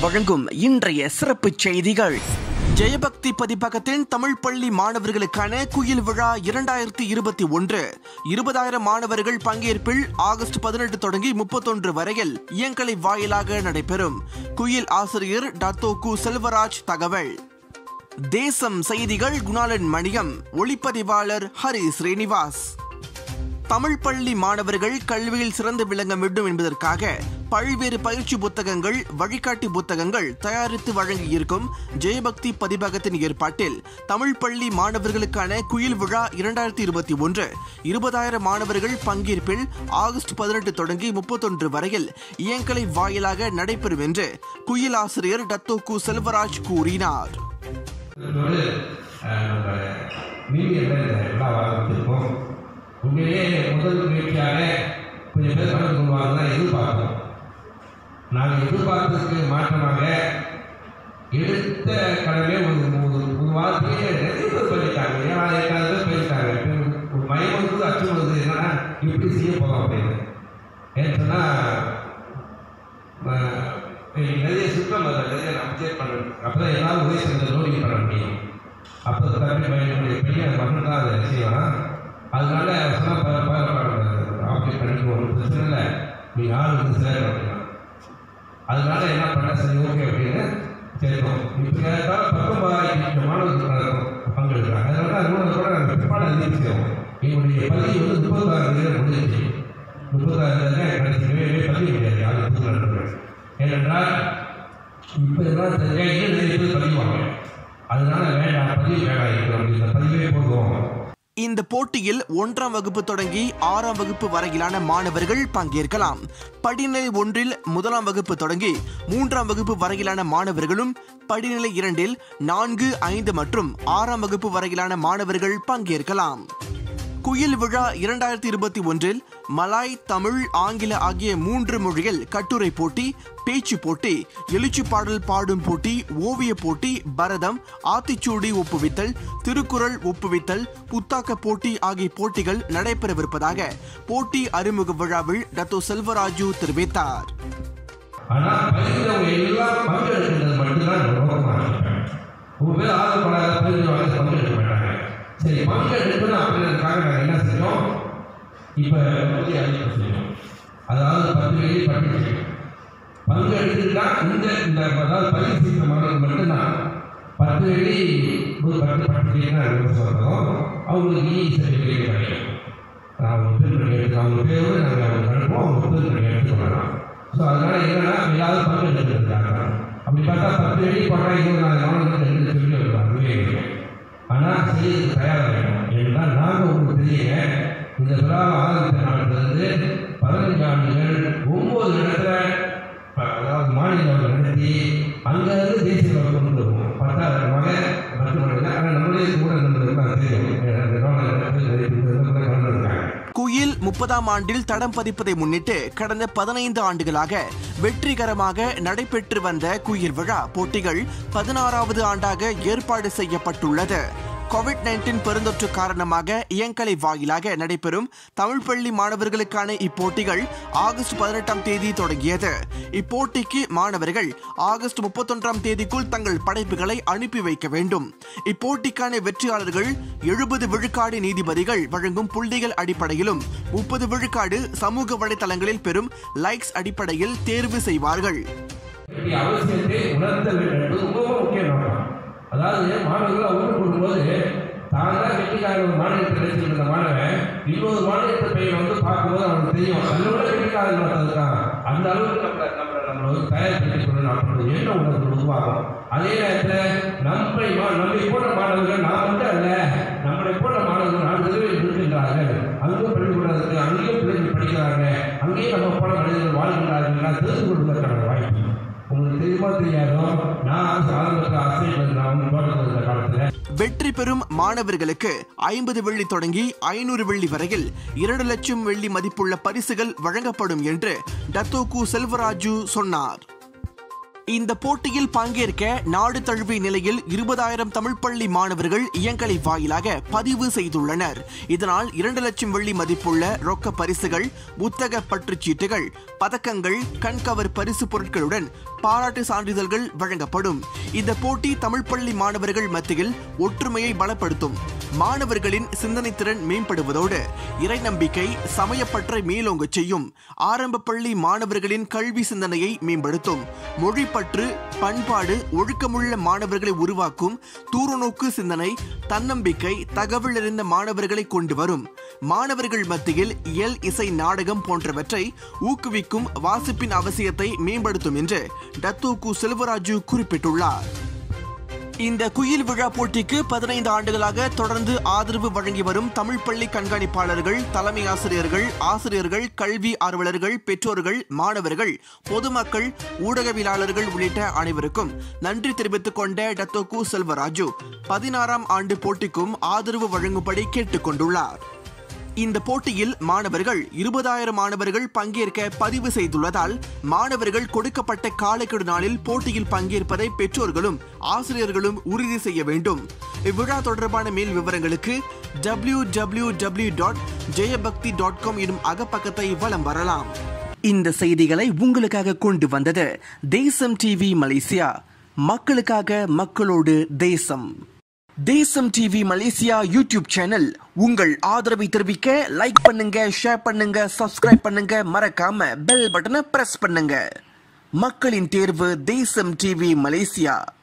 வழங்கும் இன்றைய சிறப்பு செய்திகள் ஜெயபக்தி பதிப்பகத்தின் தமிழ் பள்ளி மாணவர்களுக்கான குயில் விழா இரண்டாயிரத்தி இருபத்தி ஒன்று இருபதாயிரம் மாணவர்கள் பங்கேற்பில் ஆகஸ்ட் பதினெட்டு தொடங்கி முப்பத்தொன்று வரையில் இயங்கலை வாயிலாக நடைபெறும் குயில் ஆசிரியர் டத்தோ கு செல்வராஜ் தகவல் தேசம் செய்திகள் குணாலன் மணியம் ஒளிப்பதிவாளர் ஹரி ஸ்ரீனிவாஸ் தமிழ் பள்ளி மாணவர்கள் கல்வியில் சிறந்து விளங்க வேண்டும் என்பதற்காக பல்வேறு பயிற்சி புத்தகங்கள் வழிகாட்டி புத்தகங்கள் தயாரித்து வழங்கியிருக்கும் ஜெயபக்தி பதிப்பகத்தின் ஏற்பாட்டில் தமிழ் பள்ளி மாணவர்களுக்கான குயில் விழா இரண்டாயிரத்தி இருபத்தி ஒன்று இருபதாயிரம் மாணவர்கள் பங்கேற்பில் ஆகஸ்ட் பதினெட்டு தொடங்கி முப்பத்தொன்று வரையில் இயங்கலை வாயிலாக நடைபெறும் என்று குயில் ஆசிரியர் டத்தோ கு செல்வராஜ் கூறினார் இதோடு அஹ், நம்ம மீடியத்தில் இந்த விழா ஆரம்பிச்சிருக்கோம் உண்மையிலேயே முதல் முயற்சியாக கொஞ்சம் பேர் கலந்து கொள்வாங்க தான் எதிர்பார்த்தோம் நாங்கள் எதிர்பார்த்ததுக்கு மாற்றமாக எடுத்த கடமை ஒரு ஒரு ஒரு வாரத்திலேயே நிறைய பேர் பண்ணிட்டாங்க ஏழாயிரம் எட்டாயிரம் பேர் போயிருக்காங்க இப்போ ஒரு மயம் வந்து அச்சம் வருது என்னன்னா இப்படி செய்ய போகிறோம் அப்படின்னு ஏன்னு சொன்னால் நிறைய சுற்றம் அதை நிறைய அப்டேட் பண்ணணும் அப்போ தான் எல்லாரும் உதவி செஞ்ச லோடிங் பண்ண முடியும் அப்போ தம்பி பையனுடைய பையன் மகன் தான் அதை செய்வான் அதனால சொன்னால் ஆப்டேட் பண்ணிக்கோ ஒன்றும் பிரச்சனை இல்லை நீ ஆள் வந்து சேர அப்படின்னா அதனால என்ன பண்ண சரி ஓகே அப்படின்னு சேர்த்தோம் இப்போ கேட்டால் பத்தொன்பதாயிரத்தி மாணவர்கள் நடக்கும் பங்கெடுக்கிறாங்க அதனால அதோட கூட நாங்கள் பிற்பாடு அறிவிச்சோம் எங்களுடைய பதிவு வந்து முப்பத்தாறு தேதி முடிஞ்சிச்சு முப்பத்தாறு தேதி கடைசி பதிவு முடியாது யாரும் புது நடத்துகிறேன் ஏனென்றால் இப்போ இதெல்லாம் சரியாக இன்னும் நிறைய பேர் பதிவாங்க அதனால வேண்டாம் பதிவு வேண்டாம் இருக்கிறோம் இந்த பதிவே போதும் இந்த போட்டியில் ஒன்றாம் வகுப்பு தொடங்கி ஆறாம் வகுப்பு வரையிலான மாணவர்கள் பங்கேற்கலாம் படிநிலை ஒன்றில் முதலாம் வகுப்பு தொடங்கி மூன்றாம் வகுப்பு வரையிலான மாணவர்களும் படிநிலை இரண்டில் நான்கு ஐந்து மற்றும் ஆறாம் வகுப்பு வரையிலான மாணவர்கள் பங்கேற்கலாம் குயில் விழா இரண்டாயிரத்தி இருபத்தி ஒன்றில் மலாய் தமிழ் ஆங்கில ஆகிய மூன்று மொழிகள் கட்டுரை போட்டி பேச்சு போட்டி எழுச்சி பாடல் பாடும் போட்டி ஓவிய போட்டி பரதம் ஆத்திச்சூடி ஒப்புவித்தல் திருக்குறள் ஒப்புவித்தல் புத்தாக்க போட்டி ஆகிய போட்டிகள் நடைபெறவிருப்பதாக போட்டி அறிமுக விழாவில் டத்தோ செல்வராஜு தெரிவித்தார் ஆனால் பயிர்ந்தவங்க எல்லாம் பங்கெடுக்கின்றது மட்டும்தான் நோக்கமாக இருப்பேன் உங்க பேர் ஆர்வப்படாத பயிர்ந்தவங்க பங்கெடுக்க மாட்டாங்க சரி பங்கெடுக்கணும் அப்படின்றதுக்காக நாங்கள் என்ன செஞ்சோம் இப்போ வந்து அறிவிப்பு செஞ்சோம் அதாவது பத்து வெளியே பட்டு பங்கெடுத்துட்டா இந்த இந்த அதாவது பதிவு செய்த மாணவர்கள் மட்டும்தான் பத்து வெளி ஒரு பத்து பட்டுனா சொல்கிறோம் அவங்களுக்கு இ சர்டிஃபிகேட் கிடைக்கும் அவங்க பேர் எடுத்து அவங்க பேரோடு நாங்கள் அவங்க அனுப்புவோம் அவங்க பேர் எடுத்துக்கொள்ளலாம் ஸோ அதனால என்னன்னா எல்லாரும் பங்கெடுத்துருக்காங்க அப்படி பார்த்தா பத்து வெள்ளி போட்டா இருபது நாலு மாணவர்கள் ரெண்டு சொல்லி வருவாங்க ஆனால் செய்யறதுக்கு தயாராக வேணும் ஏன்னா நாங்கள் உங்களுக்கு தெரியுங்க இந்த விழாவை ஆரம்பித்த நாட்டிலிருந்து பதினஞ்சு ஆண்டுகள் ஒம்பது இடத்துல ப- அதாவது மாநில அளவில் நடத்தி அங்கேருந்து தேசிய அளவில் கொண்டு வருவோம் பத்தாயிரம் வகை பத்து மணி ஆனால் நம்மளே கூட நம்மளுக்கு தெரியும் இந்த கவர்மெண்ட் நிறைய பேர் கலந்து இருக்காங்க குயில் முப்பதாம் ஆண்டில் தடம் பதிப்பதை முன்னிட்டு கடந்த பதினைந்து ஆண்டுகளாக வெற்றிகரமாக நடைபெற்று வந்த குயில் விழா போட்டிகள் பதினாறாவது ஆண்டாக ஏற்பாடு செய்யப்பட்டுள்ளது கோவிட் நைன்டீன் பெருந்தொற்று காரணமாக இயங்கலை வாயிலாக நடைபெறும் தமிழ் பள்ளி மாணவர்களுக்கான இப்போட்டிகள் ஆகஸ்ட் பதினெட்டாம் தேதி தொடங்கியது இப்போட்டிக்கு மாணவர்கள் ஆகஸ்ட் முப்பத்தொன்றாம் தேதிக்குள் தங்கள் படைப்புகளை அனுப்பி வைக்க வேண்டும் இப்போட்டிக்கான வெற்றியாளர்கள் எழுபது விழுக்காடு நீதிபதிகள் வழங்கும் புள்ளிகள் அடிப்படையிலும் முப்பது விழுக்காடு சமூக வலைதளங்களில் பெறும் லைக்ஸ் அடிப்படையில் தேர்வு செய்வார்கள் இப்படி அவசியத்தை உணர்த்த வேண்டும் என்பது ரொம்ப முக்கிய நோக்கம் அதாவது மாணவர்கள் ஒன்று கூடும்போது தான் தான் கெட்டிக்கார ஒரு மாநிலத்தில் கிடைச்சிருந்த மாணவன் இன்னொரு மாநிலத்தை பையன் வந்து பார்க்கும்போது அவனுக்கு தெரியும் அதை விட கெட்டிக்காரன் ஒருத்தன் இருக்கான் அந்த அளவுக்கு நம்மளை நம்மளை நம்மளை வந்து தயார்படுத்திக் கொள்ளணும் அப்படின்ற எண்ண உணர்வு உருவாகும் அதே நேரத்தில் நம்மை மா- நம்மை போன்ற மாணவர்கள் நான் மட்டும் அல்ல நம்மளை போன்ற மாணவர்கள் நாலு தெருவில் இருக்கின்றார்கள் அங்கேயும் பள்ளிக்கூடத்துக்கு அங்கேயும் பிள்ளைகள் படிக்கிறாங்க அங்கேயும் நம்ம போல மனிதர்கள் வாழ்கின்றார்கள் நான் தெரிந்து கொள்வதற்கான வாய்ப்பு உங்களுக்கு தெரியுமா தெரியாதோ நான் ஆரம்பத்தில் ஆசிரியர் நான் தோட்டத்தில் இருந்த காலத்தில் வெற்றி பெறும் மாணவர்களுக்கு ஐம்பது வெள்ளி தொடங்கி ஐநூறு வெள்ளி வரையில் இரண்டு லட்சம் வெள்ளி மதிப்புள்ள பரிசுகள் வழங்கப்படும் என்று டத்தோகு செல்வராஜு சொன்னார் இந்த போட்டியில் பங்கேற்க நாடு தழுவிய நிலையில் இருபதாயிரம் தமிழ் பள்ளி மாணவர்கள் இயங்கலை வாயிலாக பதிவு செய்துள்ளனர் இதனால் இரண்டு லட்சம் வெள்ளி மதிப்புள்ள ரொக்க பரிசுகள் புத்தக பற்றுச்சீட்டுகள் பதக்கங்கள் கண்கவர் பரிசு பொருட்களுடன் பாராட்டு சான்றிதழ்கள் வழங்கப்படும் இந்த போட்டி தமிழ் பள்ளி மாணவர்கள் மத்தியில் ஒற்றுமையை பலப்படுத்தும் மாணவர்களின் சிந்தனை திறன் மேம்படுவதோடு இறை நம்பிக்கை சமயப்பற்றை மேலோங்கச் செய்யும் ஆரம்ப பள்ளி மாணவர்களின் கல்வி சிந்தனையை மேம்படுத்தும் மொழிப்பற்று பண்பாடு ஒழுக்கமுள்ள மாணவர்களை உருவாக்கும் தூரநோக்கு சிந்தனை தன்னம்பிக்கை தகவல் அறிந்த மாணவர்களை கொண்டு வரும் மாணவர்கள் மத்தியில் இயல் இசை நாடகம் போன்றவற்றை ஊக்குவிக்கும் வாசிப்பின் அவசியத்தை மேம்படுத்தும் என்று டத்தோகு செல்வராஜு குறிப்பிட்டுள்ளார் இந்த குயில் விழா போட்டிக்கு பதினைந்து ஆண்டுகளாக தொடர்ந்து ஆதரவு வழங்கி வரும் தமிழ் பள்ளி கண்காணிப்பாளர்கள் தலைமை ஆசிரியர்கள் ஆசிரியர்கள் கல்வி ஆர்வலர்கள் பெற்றோர்கள் மாணவர்கள் பொதுமக்கள் ஊடகவியலாளர்கள் உள்ளிட்ட அனைவருக்கும் நன்றி தெரிவித்துக் கொண்ட டத்தோகு செல்வராஜு பதினாறாம் ஆண்டு போட்டிக்கும் ஆதரவு வழங்கும்படி கேட்டுக் கொண்டுள்ளார் இந்த போட்டியில் மாணவர்கள் இருபதாயிரம் மாணவர்கள் பங்கேற்க பதிவு செய்துள்ளதால் மாணவர்கள் கொடுக்கப்பட்ட காலக்கெடு நாளில் போட்டியில் பங்கேற்பதை பெற்றோர்களும் ஆசிரியர்களும் உறுதி செய்ய வேண்டும் இவ்விழா தொடர்பான மேல் விவரங்களுக்கு W W W dot Jayabakthi dot com எனும் அகப்பக்கத்தை வலம் வரலாம் இந்த செய்திகளை உங்களுக்காக கொண்டு வந்தது தேசம் டிவி மலேசியா மக்களுக்காக மக்களோடு தேசம் தேசம் டிவி மலேசியா யூடியூப் சேனல் உங்கள் ஆதரவை தெரிவிக்க லைக் பண்ணுங்க ஷேர் பண்ணுங்க சப்ஸ்கிரைப் பண்ணுங்க மறக்காம பெல் பட்டனை பிரஸ் பண்ணுங்க மக்களின் தேர்வு தேசம் டிவி மலேசியா